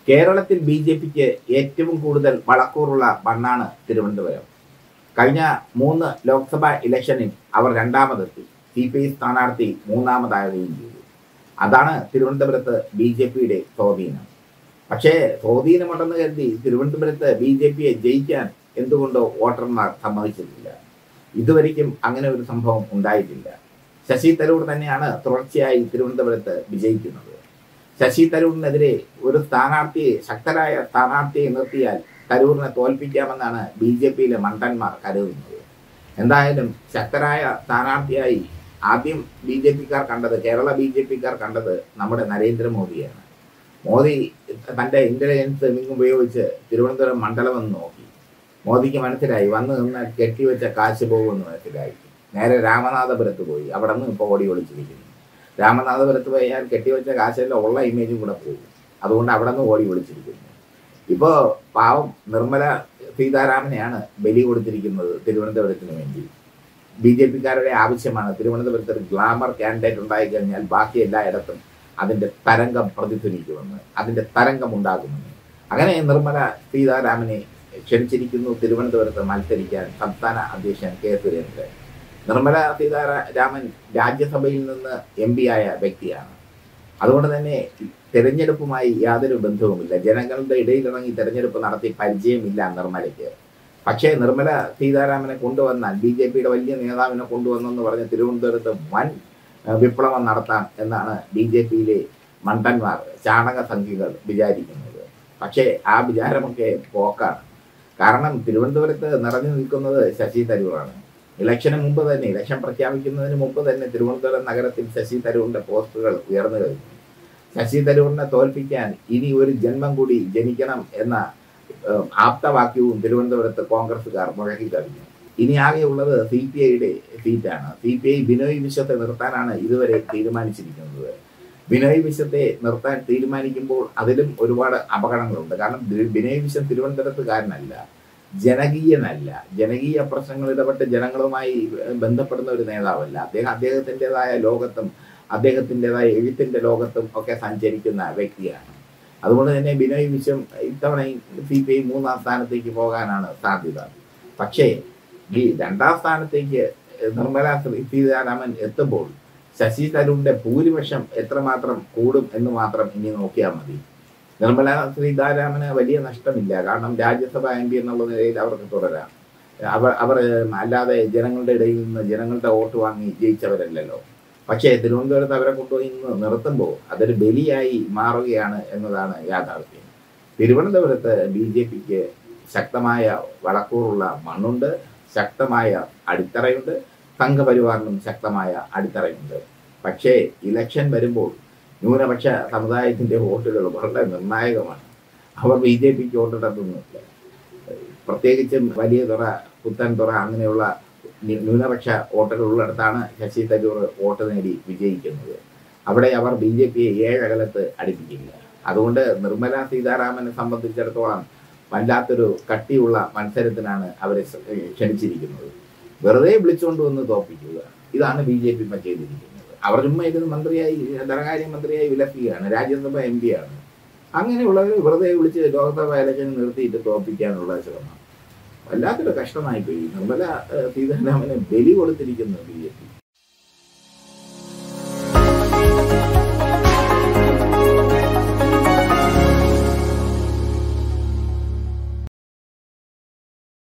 കേരളത്തിൽ B J പിക്ക് ഏറ്റവും കൂടുതൽ വളക്കൂറുള്ള മണ്ണാണ് തിരുവനന്തപുരം കഴിഞ്ഞ മൂന്ന് ലോക്സഭാ ഇലക്ഷനിൽ അവർ രണ്ടാമതെത്തി സി പി ഐ സ്ഥാനാർത്ഥി മൂന്നാമതാകുകയും ചെയ്തു അതാണ് തിരുവനന്തപുരത്ത് ബി ജെ പിയുടെ സ്വാധീനം പക്ഷേ സ്വാധീനമുണ്ടെന്ന് കരുതി തിരുവനന്തപുരത്ത് ബി ജെ പിയെ ജയിക്കാൻ എന്തുകൊണ്ടോ വോട്ടർമാർ സമ്മതിച്ചിട്ടില്ല ഇതുവരെയ്ക്കും അങ്ങനെ ഒരു സംഭവം ഉണ്ടായിട്ടില്ല ശശി തരൂർ തന്നെയാണ് തുടർച്ചയായി തിരുവനന്തപുരത്ത് വിജയിക്കുന്നത് ശശി തരൂരിനെതിരെ ഒരു സ്ഥാനാർത്ഥിയെ ശക്തരായ സ്ഥാനാർത്ഥിയെ നിർത്തിയാൽ തരൂരിനെ തോൽപ്പിക്കാമെന്നാണ് ബി ജെ പിയിലെ മണ്ടന്മാർ കരുതുന്നത് എന്തായാലും ശക്തരായ സ്ഥാനാർത്ഥിയായി ആദ്യം ബി ജെ പിക്കാർ കണ്ടത് കേരള ബി ജെ പിക്കാർ കണ്ടത് നമ്മുടെ നരേന്ദ്രമോദിയാണ് മോദി തൻ്റെ ഇന്റലിജൻസ് വിങ് ഉപയോഗിച്ച് തിരുവനന്തപുരം മണ്ഡലം എന്ന് നോക്കി മോദിക്ക് മനസ്സിലായി വന്ന് നിന്ന് കെട്ടിവെച്ച കാശ് പോകുമെന്ന് മനസ്സിലായി നേരെ രാമനാഥപുരത്ത് പോയി അവിടെ നിന്ന് ഇപ്പോൾ ഓടി ഒളിച്ചിരിക്കുന്നു രാമനാഥപുരത്ത് പോയാൽ കെട്ടിവെച്ച കാശെല്ലാം ഉള്ള ഇമേജും കൂടെ പോകും അതുകൊണ്ട് അവിടെ നിന്ന് ഓടി ഒളിച്ചിരിക്കുന്നു ഇപ്പോൾ പാവം നിർമ്മല സീതാരാമനെയാണ് ബലി കൊടുത്തിരിക്കുന്നത് തിരുവനന്തപുരത്തിന് വേണ്ടി ബി ജെ പിക്കാരുടെ ആവശ്യമാണ് തിരുവനന്തപുരത്ത് ഒരു ഗ്ലാമർ കാൻഡിഡേറ്റ് ഉണ്ടായി കഴിഞ്ഞാൽ ബാക്കി എല്ലായിടത്തും അതിന്റെ തരംഗം പ്രതിധ്വനിക്കുമെന്ന് അതിന്റെ തരംഗം ഉണ്ടാകുമെന്ന് അങ്ങനെ നിർമ്മല സീതാരാമനെ ക്ഷണിച്ചിരിക്കുന്നു തിരുവനന്തപുരത്ത് മത്സരിക്കാൻ സംസ്ഥാന അധ്യക്ഷൻ കെ സുരേന്ദ്രൻ നിർമ്മല സീതാരാമൻ രാജ്യസഭയിൽ നിന്ന് എം പി ആയ വ്യക്തിയാണ് അതുകൊണ്ട് തന്നെ തെരഞ്ഞെടുപ്പുമായി യാതൊരു ബന്ധവുമില്ല ജനങ്ങളുടെ ഇടയിലിറങ്ങി തെരഞ്ഞെടുപ്പ് നടത്തി പരിചയമില്ല നിർമ്മലയ്ക്ക് പക്ഷേ നിർമ്മല സീതാരാമനെ കൊണ്ടുവന്നാൽ ബി ജെ പിയുടെ വലിയ നേതാവിനെ കൊണ്ടുവന്നെന്ന് പറഞ്ഞ് തിരുവനന്തപുരത്ത് വൻ ഏഹ്, വിപ്ലവം നടത്താം എന്നാണ് ബി ജെ പിയിലെ മണ്ടന്മാർ ചാണക സംഖ്യകൾ വിചാരിക്കുന്നത് പക്ഷേ ആ വിചാരമൊക്കെ പോക്കാണ് കാരണം തിരുവനന്തപുരത്ത് നിറഞ്ഞു നിൽക്കുന്നത് ശശി തരൂറാണ് ഇലക്ഷന് മുമ്പ് തന്നെ ഇലക്ഷൻ പ്രഖ്യാപിക്കുന്നതിന് മുമ്പ് തന്നെ തിരുവനന്തപുരം നഗരത്തിൽ ശശി തരൂറിന്റെ പോസ്റ്ററുകൾ ഉയർന്നു കഴിഞ്ഞു ശശി തരൂറിനെ തോൽപ്പിക്കാൻ ഇനി ഒരു ജന്മം കൂടി ജനിക്കണം എന്ന ഏഹ്, ആപ്തവാക്യവും തിരുവനന്തപുരത്ത് കോൺഗ്രസുകാർ മുഴക്കി കഴിഞ്ഞു ഇനി ആകെയുള്ളത് സി പി ഐയുടെ സീറ്റാണ് സി പി ഐ ബിനോയ് വിശ്വത്തെ നിർത്താനാണ് ഇതുവരെ തീരുമാനിച്ചിരിക്കുന്നത് ബിനോയ് വിശ്വത്തെ നിർത്താൻ തീരുമാനിക്കുമ്പോൾ അതിലും ഒരുപാട് അപകടങ്ങളുണ്ട് കാരണം ബി- ബിനോയ് വിശ്വം തിരുവനന്തപുരത്തുകാരനല്ല ജനകീയനല്ല ജനകീയ പ്രശ്നങ്ങൾ ഇടപെട്ട് ജനങ്ങളുമായി ബന്ധപ്പെടുന്ന ഒരു നേതാവല്ല അദ്ദേഹം അദ്ദേഹത്തിൻ്റെതായ ലോകത്തും അദ്ദേഹത്തിൻ്റെതായ എഴുത്തിന്റെ ലോകത്തും ഒക്കെ സഞ്ചരിക്കുന്ന വ്യക്തിയാണ് അതുകൊണ്ട് തന്നെ ബിനോയ് വിശ്വം ഇത്തവണ സി പി ഐ മൂന്നാം സ്ഥാനത്തേക്ക് പോകാനാണ് സാധ്യത പക്ഷേ ഈ രണ്ടാം സ്ഥാനത്തേക്ക് നിർമ്മല ശ്രീ- സീതാരാമൻ എത്തുമ്പോൾ ശശി തരൂരിന്റെ ഭൂരിപക്ഷം എത്രമാത്രം കൂടും എന്ന് മാത്രം ഇനി നോക്കിയാൽ മതി നിർമ്മല സീതാരാമന് വലിയ നഷ്ടമില്ല കാരണം രാജ്യസഭ എം പി എന്നുള്ള നിലയിൽ അവർക്ക് തുടരാം അവർ അവർ അല്ലാതെ ജനങ്ങളുടെ ഇടയിൽ നിന്ന് ജനങ്ങളുടെ വോട്ട് വാങ്ങി ജയിച്ചവരല്ലല്ലോ പക്ഷേ തിരുവനന്തപുരത്ത് അവരെ കൊണ്ടുപോയി ഇന്ന് നിർത്തുമ്പോൾ അതൊരു ബലിയായി മാറുകയാണ് എന്നതാണ് യാഥാർത്ഥ്യം തിരുവനന്തപുരത്ത് ബി ജെ പിക്ക് ശക്തമായ വളക്കൂറുള്ള മണ്ണുണ്ട് ശക്തമായ അടിത്തറയുണ്ട് സംഘപരിവാറിനും ശക്തമായ അടിത്തറയുണ്ട് പക്ഷേ ഇലക്ഷൻ വരുമ്പോൾ ന്യൂനപക്ഷ സമുദായത്തിന്റെ വോട്ടുകൾ വളരെ നിർണായകമാണ് അവർ ബി ജെ പിക്ക് വോട്ടിടത്തൊന്നുമില്ല പ്രത്യേകിച്ചും വലിയ തുറ പുത്തൻ തുറ അങ്ങനെയുള്ള ന്യൂ- ന്യൂനപക്ഷ വോട്ടുകൾ ഉള്ളിടത്താണ് ശശി തരൂർ വോട്ട് നേടി വിജയിക്കുന്നത് അവിടെ അവർ ബി ജെ പിയെ ഏഴകലത്ത് അടുപ്പിക്കില്ല അതുകൊണ്ട് നിർമ്മല സീതാരാമനെ സംബന്ധിച്ചിടത്തോളം വല്ലാത്തൊരു കട്ടിയുള്ള മത്സരത്തിനാണ് അവരെ സ- ക്ഷണിച്ചിരിക്കുന്നത് വെറുതെ വിളിച്ചുകൊണ്ട് വന്ന് തോപ്പിക്കുക ഇതാണ് ബി ജെ പി ഇപ്പം ചെയ്തിരിക്കുന്നത് അവർ ചുമ്മാ ഇരുന്ന് മന്ത്രിയായി ധനകാര്യ മന്ത്രിയായി വിലക്കുകയാണ് രാജ്യസഭ എം പി ആണ് അങ്ങനെയുള്ളവർ വെറുതെ വിളിച്ച് ലോക്സഭ ഇലക്ഷൻ നിർത്തിയിട്ട് തോപ്പിക്കാനുള്ള ശ്രമം വല്ലാത്തൊരു കഷ്ടമായി പോയി നിർമ്മല ഏഹ്, സീതാരാമന് ബലി കൊടുത്തിരിക്കുന്നു ബി ജെ പി